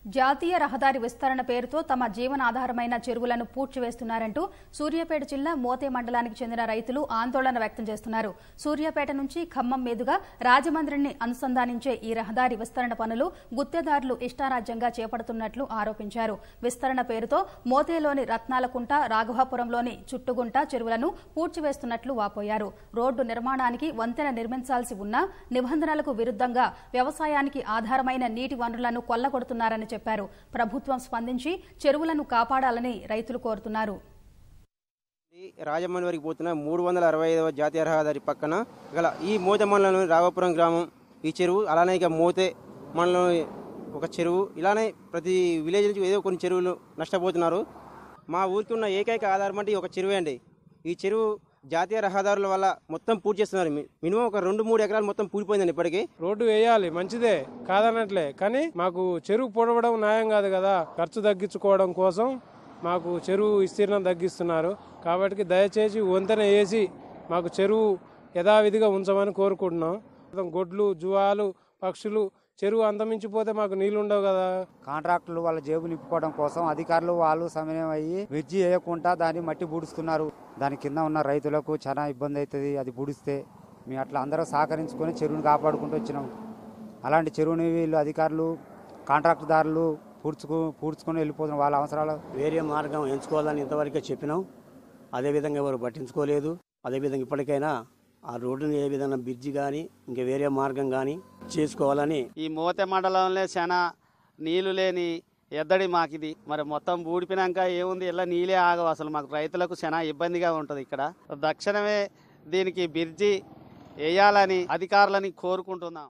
జాతీయ రహదారి విస్తరణ పేరుతో తమ జీవనాధారమైన చెరువులను పూడ్చివేస్తున్నారంటూ సూర్యాపేట జిల్లా మోతే మండలానికి చెందిన రైతులు ఆందోళన వ్యక్తం చేస్తున్నారు సూర్యాపేట నుంచి ఖమ్మం మీదుగా రాజమండ్రిని అనుసంధానించే ఈ రహదారి విస్తరణ పనులు గుత్తేదారులు ఇష్టారాజ్యంగా చేపడుతున్నట్లు ఆరోపించారు విస్తరణ పేరుతో మోతేలోని రత్నాలకుంట రాఘవాపురంలోని చుట్టుగుంట చెరువులను పూడ్చివేస్తున్నట్లు వాపోయారు రోడ్డు నిర్మాణానికి వంతెన నిర్మించాల్సి ఉన్నా నిబంధనలకు విరుద్ధంగా వ్యవసాయానికి ఆధారమైన నీటి వనరులను కొల్లగొడుతున్నారని చెప్పారు ప్రభుత్వం స్పందించి చెరువులను కాపాడాలని రైతులు కోరుతున్నారు ఈ రాజమండ్రి వరకు పోతున్న మూడు వందల అరవై ఐదవ జాతీయ రహదారి పక్కన గల ఈ మోతే మండలంలోని రాఘవపురం గ్రామం ఈ చెరువు అలానే ఇక మోతే మండలంలోని ఒక చెరువు ఇలానే ప్రతి విలేజ్ నుంచి ఏదో కొన్ని చెరువులు నష్టపోతున్నారు మా ఊరికి ఉన్న ఏకైక ఆధారం అంటే ఈ ఒక చెరువే అండి ఈ చెరువు జాతీయ రహదారుల వల్ల మొత్తం పూర్తి చేస్తున్నారు మి- మినిమం ఒక రెండు మూడు ఎకరాలు మొత్తం పూడిపోయిందండి ఇప్పటికీ రోడ్డు వేయాలి మంచిదే కాదనట్లే కానీ మాకు చెరువు పొడవడం న్యాయం కాదు కదా ఖర్చు తగ్గించుకోవడం కోసం మాకు చెరువు విస్తీర్ణం తగ్గిస్తున్నారు కాబట్టి దయచేసి వంతెన వేసి మాకు చెరువు యథావిధిగా ఉంచమని కోరుకుంటున్నాం మొత్తం గొడ్లు జువాలు పక్షులు చెరువు అంతమించిపోతే మాకు నీళ్లు ఉండవు కదా కాంట్రాక్టులు వాళ్ళ జేబు నింపుకోవడం కోసం అధికారులు వాళ్ళు సమన్వయం అయ్యి వెజ్జి వేయకుండా దాన్ని మట్టి బుడుస్తున్నారు దాని కింద ఉన్న రైతులకు చాలా ఇబ్బంది అవుతుంది అది బుడిస్తే మేము అట్లా అందరూ సహకరించుకొని చెరువుని కాపాడుకుంటూ వచ్చినాం అలాంటి చెరువుని వీళ్ళు అధికారులు కాంట్రాక్టుదారులు పూడ్చుకు పూడ్చుకొని వెళ్ళిపోతున్నారు వాళ్ళ అవసరాలు వేరే మార్గం ఎంచుకోవాలని ఇంతవరకే చెప్పినాం అదేవిధంగా ఎవరు పట్టించుకోలేదు అదేవిధంగా ఇప్పటికైనా ఆ రోడ్డుని ఏ విధంగా బ్రిడ్జి కానీ ఇంకా వేరే మార్గం కానీ చేసుకోవాలని ఈ మోతే మండలంలో చాలా నీళ్లు లేని ఎద్దడి మాకిది మరి మొత్తం ఊడిపోయినాక ఏముంది ఇలా నీళ్ళే ఆగవు అసలు మాకు రైతులకు చాలా ఇబ్బందిగా ఉంటుంది ఇక్కడ తక్షణమే దీనికి బిర్జి వేయాలని అధికారులని కోరుకుంటున్నాం